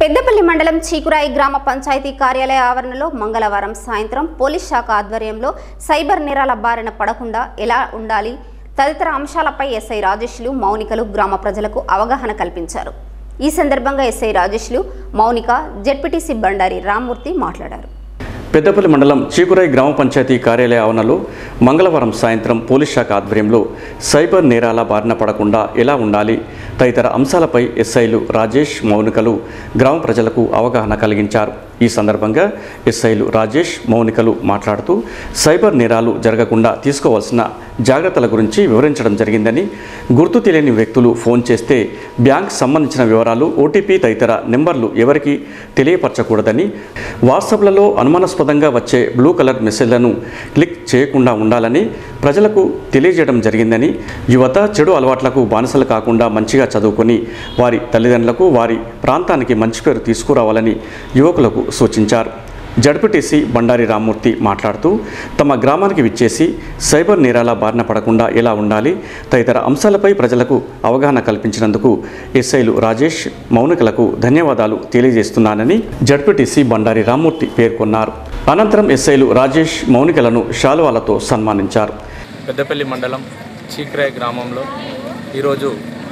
పెద్దపల్లి మండలం చీకురాయి గ్రామ పంచాయతీ కార్యాలయ ఆవరణలో మంగళవారం సాయంత్రం పోలీస్ శాఖ ఆధ్వర్యంలో సైబర్ నేరాల బారిన పడకుండా ఎలా ఉండాలి తదితర అంశాలపై ఎస్ఐ రాజేష్లు మౌనికలు గ్రామ ప్రజలకు అవగాహన కల్పించారు ఈ సందర్భంగా ఎస్ఐ రాజేష్లు మౌనిక జెడ్పీటీసీ బండారి రామ్మూర్తి మాట్లాడారు పెద్దపల్లి మండలం చీకురాయి గ్రామ పంచాయతీ కార్యాలయ ఆవరణలో మంగళవారం సాయంత్రం పోలీస్ శాఖ ఆధ్వర్యంలో సైబర్ నేరాల బారిన పడకుండా ఎలా ఉండాలి తదితర అంశాలపై ఎస్ఐలు రాజేష్ మౌనికలు గ్రామ ప్రజలకు అవగాహన కలిగించారు ఈ సందర్భంగా ఎస్ఐలు రాజేష్ మౌనికలు మాట్లాడుతూ సైబర్ నేరాలు జరగకుండా తీసుకోవాల్సిన జాగ్రత్తల గురించి వివరించడం జరిగిందని గుర్తు తెలియని వ్యక్తులు ఫోన్ చేస్తే బ్యాంక్ సంబంధించిన వివరాలు ఓటీపీ తదితర నెంబర్లు ఎవరికి తెలియపరచకూడదని వాట్సాప్లలో అనుమానాస్పదంగా వచ్చే బ్లూ కలర్ మెసేజ్లను క్లిక్ చేయకుండా ఉండాలని ప్రజలకు తెలియజేయడం జరిగిందని యువత చెడు అలవాట్లకు బానిసలు కాకుండా మంచిగా చదువుకొని వారి తల్లిదండ్రులకు వారి ప్రాంతానికి మంచి పేరు తీసుకురావాలని యువకులకు సూచించారు జడ్పీటీసీ బండారి రామ్మూర్తి మాట్లాడుతూ తమ గ్రామానికి విచ్చేసి సైబర్ నేరాల బారిన పడకుండా ఎలా ఉండాలి తదితర అంశాలపై ప్రజలకు అవగాహన కల్పించినందుకు ఎస్ఐలు రాజేష్ మౌనికలకు ధన్యవాదాలు తెలియజేస్తున్నానని జడ్పీటీసీ బండారి రామ్మూర్తి పేర్కొన్నారు అనంతరం ఎస్ఐలు రాజేష్ మౌనికలను శాలువాలతో సన్మానించారు పెద్దపల్లి మండలం చీక్రాయ్ గ్రామంలో ఈరోజు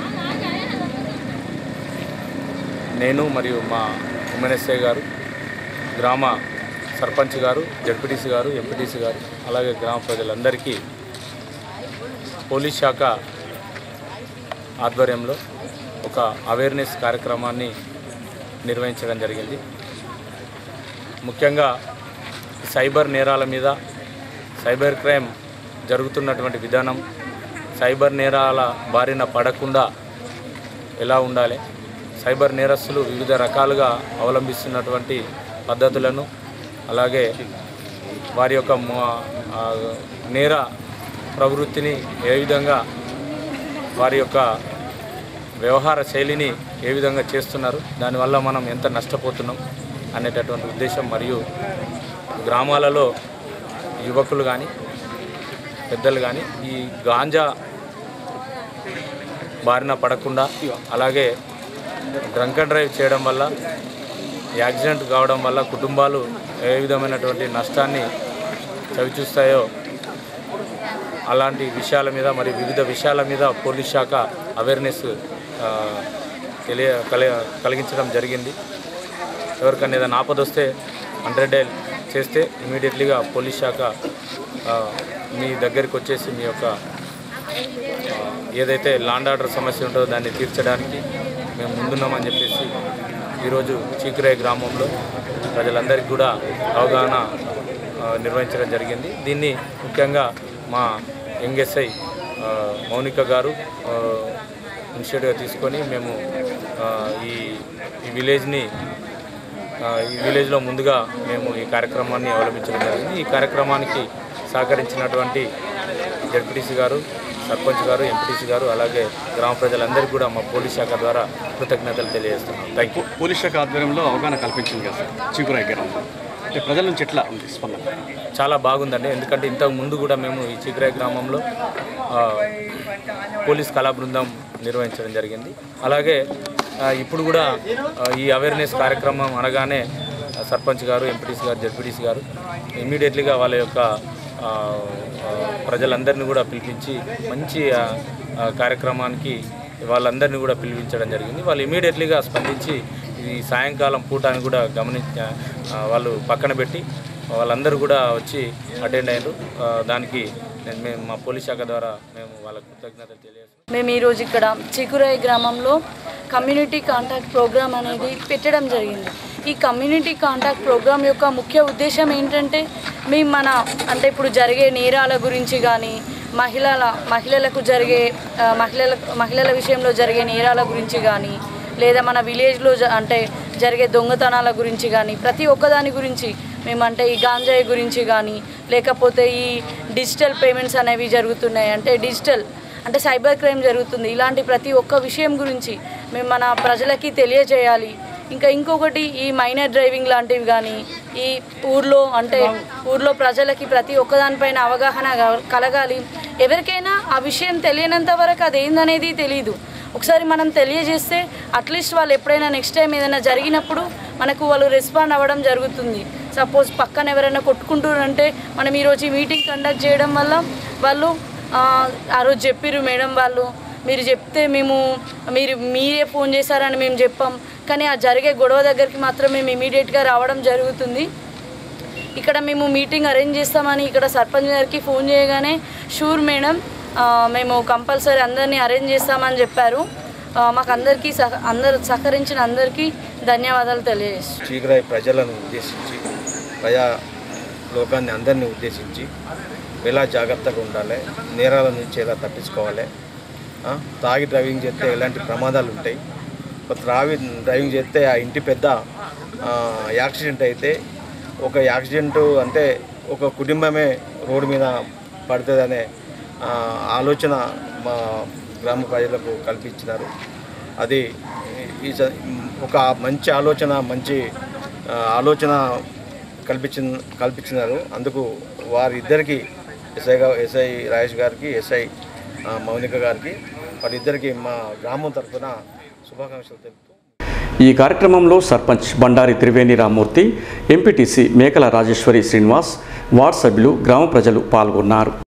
నేను మరియు మా ఎమ్మెల్యేసీ గారు గ్రామ సర్పంచ్ గారు జడ్పీటీసీ గారు ఎంపీటీసీ గారు అలాగే గ్రామ ప్రజలందరికీ పోలీస్ శాఖ ఆధ్వర్యంలో ఒక అవేర్నెస్ కార్యక్రమాన్ని నిర్వహించడం జరిగింది ముఖ్యంగా సైబర్ నేరాల మీద సైబర్ క్రైమ్ జరుగుతున్నటువంటి విధానం సైబర్ నేరాల బారిన పడకుండా ఎలా ఉండాలి సైబర్ నేరస్తులు వివిధ రకాలుగా అవలంబిస్తున్నటువంటి పద్ధతులను అలాగే వారి యొక్క మా- ఆ, నేర ప్రవృత్తిని ఏ విధంగా వారి యొక్క వ్యవహార శైలిని ఏ విధంగా చేస్తున్నారు దానివల్ల మనం ఎంత నష్టపోతున్నాం అనేటటువంటి ఉద్దేశం మరియు గ్రామాలలో యువకులు కానీ పెద్దలు కానీ ఈ గాంజా బారిన పడకుండా అలాగే డ్రంక్ అండ్ డ్రైవ్ చేయడం వల్ల యాక్సిడెంట్ కావడం వల్ల కుటుంబాలు ఏ విధమైనటువంటి నష్టాన్ని చవిచూస్తాయో అలాంటి విషయాల మీద మరి వివిధ విషయాల మీద పోలీస్ శాఖ అవేర్నెస్ ఆ, తెలియ కలి కలిగించడం జరిగింది ఎవరికైనా ఏదైనా ఆపద వస్తే హండ్రెడ్ డైల్ చేస్తే ఇమీడియట్లీగా పోలీస్ శాఖ ఆ, మీ దగ్గరికి వచ్చేసి మీ యొక్క ఆ, ఏదైతే లాండ్ ఆర్డర్ సమస్య ఉంటుందో దాన్ని తీర్చడానికి మేము ముందున్నామని చెప్పేసి ఈరోజు చీకురాయి గ్రామంలో ప్రజలందరికీ కూడా అవగాహన ఆ, నిర్వహించడం జరిగింది దీన్ని ముఖ్యంగా మా యంగ్ ఎస్ఐ ఆ, మౌనిక గారు ఆ, ఇనిషియేటివ్గా తీసుకొని మేము ఆ, ఈ ఈ విలేజ్ని ఆ, ఈ విలేజ్లో ముందుగా మేము ఈ కార్యక్రమాన్ని అవలంబించడం జరిగింది ఈ కార్యక్రమానికి సహకరించినటువంటి జడ్పీటీసీ గారు సర్పంచ్ గారు ఎంపీటీసీ గారు అలాగే గ్రామ ప్రజలందరికీ కూడా మా పోలీస్ శాఖ ద్వారా కృతజ్ఞతలు తెలియజేస్తున్నాం థ్యాంక్ యూ పోలీస్ శాఖ ఆధ్వర్యంలో అవగాహన కల్పించింది కదా సార్ చీకురాయి గ్రామంలో అంటే ప్రజల నుంచి ఎట్లా ఉంది స్పందన చాలా బాగుందండి ఎందుకంటే ఇంతకు ముందు కూడా మేము ఈ చిగ్రాయ్ గ్రామంలో ఆ, పోలీస్ కళా బృందం నిర్వహించడం జరిగింది అలాగే ఆ, ఇప్పుడు కూడా ఆ, ఈ అవేర్నెస్ కార్యక్రమం అనగానే ఆ, సర్పంచ్ గారు ఎంపీటీసీ గారు జడ్పీటీసీ గారు ఇమ్మీడియట్లీగా వాళ్ళ యొక్క ఆ, ఆ, ప్రజలందరినీ కూడా పిలిపించి మంచి ఆ, ఆ, కార్యక్రమానికి వాళ్ళందరినీ కూడా పిలిపించడం జరిగింది వాళ్ళు ఇమీడియట్లీగా స్పందించి ఈ సాయంకాలం పూటాన్ని కూడా గమనించ ఆ, వాళ్ళు పక్కన పెట్టి వాళ్ళందరూ కూడా వచ్చి అటెండ్ అయ్యారు ఆ, దానికి నేను మేము మా పోలీస్ శాఖ ద్వారా మేము వాళ్ళకు కృతజ్ఞతలు తెలియజేస్తాం మేము ఈరోజు ఇక్కడ చికురాయి గ్రామంలో కమ్యూనిటీ కాంటాక్ట్ ప్రోగ్రామ్ అనేది పెట్టడం జరిగింది ఈ కమ్యూనిటీ కాంటాక్ట్ ప్రోగ్రామ్ యొక్క ముఖ్య ఉద్దేశం ఏంటంటే మేము మన అంటే ఇప్పుడు జరిగే నేరాల గురించి కానీ మహిళల మహిళలకు జరిగే ఆ, మహిళల మహిళల విషయంలో జరిగే నేరాల గురించి కానీ లేదా మన విలేజ్లో జ- అంటే జరిగే దొంగతనాల గురించి కానీ ప్రతి ఒక్కదాని గురించి మేమంటే ఈ గాంజాయి గురించి కానీ లేకపోతే ఈ డిజిటల్ పేమెంట్స్ అనేవి జరుగుతున్నాయి అంటే డిజిటల్ అంటే సైబర్ క్రైమ్ జరుగుతుంది ఇలాంటి ప్రతి ఒక్క విషయం గురించి మేము మన ప్రజలకి తెలియజేయాలి ఇంకా ఇంకొకటి ఈ మైనర్ డ్రైవింగ్ లాంటివి కానీ ఈ ఊర్లో అంటే ఊర్లో ప్రజలకి ప్రతి ఒక్కదానిపైన అవగాహన క- కలగాలి ఎవరికైనా ఆ విషయం తెలియనంత వరకు అదేందనేది తెలియదు ఒకసారి మనం తెలియజేస్తే అట్లీస్ట్ వాళ్ళు ఎప్పుడైనా నెక్స్ట్ టైం ఏదైనా జరిగినప్పుడు మనకు వాళ్ళు రెస్పాండ్ అవ్వడం జరుగుతుంది సపోజ్ పక్కన ఎవరైనా కొట్టుకుంటున్నారంటే మనం ఈరోజు ఈ మీటింగ్ కండక్ట్ చేయడం వల్ల వాళ్ళు ఆ, ఆ రోజు చెప్పిర్రు మేడం వాళ్ళు మీరు చెప్తే మేము మీరు మీరే ఫోన్ చేశారని మేము చెప్పాం కానీ ఆ జరిగే గొడవ దగ్గరికి మాత్రం మేము ఇమీడియట్గా రావడం జరుగుతుంది ఇక్కడ మేము మీటింగ్ అరేంజ్ చేస్తామని ఇక్కడ సర్పంచ్ గారికి ఫోన్ చేయగానే షూర్ మేడం ఆ, మేము కంపల్సరీ అందరినీ అరేంజ్ చేస్తామని చెప్పారు ఆ, మాకు అందరికీ సహ అందరు సహకరించిన అందరికీ ధన్యవాదాలు తెలియజేస్తున్నాను చీకరాయి ప్రజలను ఉద్దేశించి ప్రజా లోకాన్ని అందరినీ ఉద్దేశించి ఎలా జాగ్రత్తగా ఉండాలి నేరాల నుంచి ఎలా తప్పించుకోవాలి ఆ, తాగి డ్రైవింగ్ చేస్తే ఎలాంటి ప్రమాదాలు ఉంటాయి ఒక త్రాగి డ్రైవింగ్ చేస్తే ఆ ఇంటి పెద్ద ఆ, యాక్సిడెంట్ అయితే ఒక యాక్సిడెంట్ అంటే ఒక కుటుంబమే రోడ్డు మీద పడుతుందనే ఆ, ఆలోచన మా గ్రామ ప్రజలకు కల్పించినారు అది ఈ స- ఒక మంచి ఆలోచన మంచి ఆ, ఆలోచన కల్పించిన కల్పించినారు అందుకు వారిద్దరికి ఎస్ఐ గా ఎస్ఐ రాజేష్ గారికి ఎస్ఐ ఆ, మౌనిక గారికి వారిద్దరికి మా గ్రామం తరఫున శుభాకాంక్షలు తెలుపుతూ ఈ కార్యక్రమంలో సర్పంచ్ బండారి త్రివేణి రామ్మూర్తి ఎంపీటీసీ మేకల రాజేశ్వరి శ్రీనివాస్ వార్డ్ సభ్యులు గ్రామ ప్రజలు పాల్గొన్నారు